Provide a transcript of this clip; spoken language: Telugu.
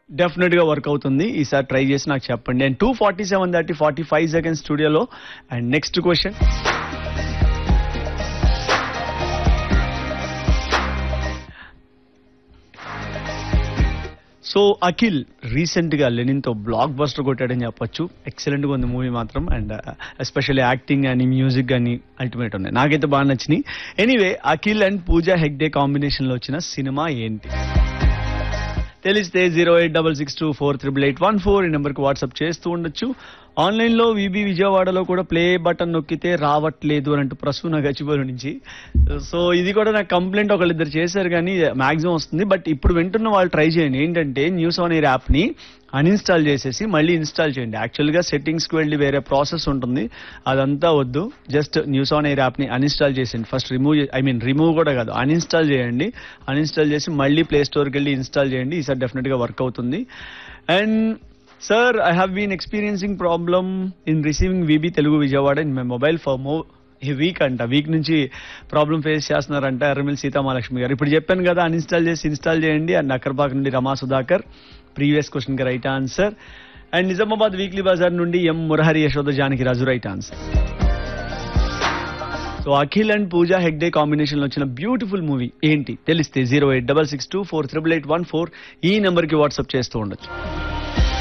డెఫినెట్ గా వర్క్ అవుతుంది ఈసారి ట్రై చేసి నాకు చెప్పండి and two forty seven thirty forty five second స్టూడియోలో and next question so Akhil recent గా లెనిన్ తో బ్లాక్ బస్టర్ కొట్టాడని చెప్పొచ్చు ఎక్సలెంట్ గా ఉంది మూవీ మాత్రం అండ్ ఎస్పెషల్లీ యాక్టింగ్ కానీ మ్యూజిక్ కానీ అల్టిమేట్ ఉన్నాయి నాకైతే బాగా నచ్చినాయి anyway Akhil and Pooja Hegde combination లో వచ్చిన సినిమా ఏంటి తెలిస్తే zero eight double six two four triple eight one four ఈ నెంబర్కి వాట్సాప్ చేస్తూ ఉండొచ్చు ఆన్లైన్లో విబి విజయవాడలో కూడా ప్లే బటన్ నొక్కితే రావట్లేదు అని అంటూ ప్రసూన గచ్చిబోలు నుంచి సో ఇది కూడా నాకు కంప్లైంట్ ఒకళ్ళిద్దరు చేశారు కానీ మాక్సిమం వస్తుంది బట్ ఇప్పుడు వింటున్న వాళ్ళు ట్రై చేయండి ఏంటంటే న్యూస్ ఆన్ ఎయిర్ యాప్ని అన్ఇన్స్టాల్ చేసేసి మళ్ళీ ఇన్స్టాల్ చేయండి యాక్చువల్గా సెట్టింగ్స్కి వెళ్ళి వేరే ప్రాసెస్ ఉంటుంది అదంతా వద్దు జస్ట్ న్యూస్ ఆన్ ఎయిర్ యాప్ని అన్ఇన్స్టాల్ చేసేయండి first remove I mean remove కూడా కాదు అన్ఇన్స్టాల్ చేయండి అన్ఇన్స్టాల్ చేసి మళ్ళీ ప్లే స్టోర్కి వెళ్ళి ఇన్స్టాల్ చేయండి ఈసారి డెఫినెట్గా వర్క్ అవుతుంది and sir I have been experiencing problem in receiving VB Telugu Vijayawada in my mobile for more ఈ వీక్ అంట వీక్ నుంచి ప్రాబ్లం ఫేస్ చేస్తున్నారంట ఎర్రమిల్ సీతామహాలక్ష్మి గారు ఇప్పుడు చెప్పాను కదా అన్ఇన్స్టాల్ చేసి ఇన్స్టాల్ చేయండి అండ్ అక్కర్బాగ్ నుండి రమా సుధాకర్ ప్రీవియస్ క్వశ్చన్ కి right answer and Nizamabad weekly బజార్ నుండి M Murahari Yashoda Janaki Raju right answer so Akhil and Pooja Hegde combination లో వచ్చిన బ్యూటిఫుల్ మూవీ ఏంటి తెలిస్తే zero eight double six two four triple eight one four ఈ నెంబర్ కి వాట్సాప్ చేస్తూ ఉండొచ్చు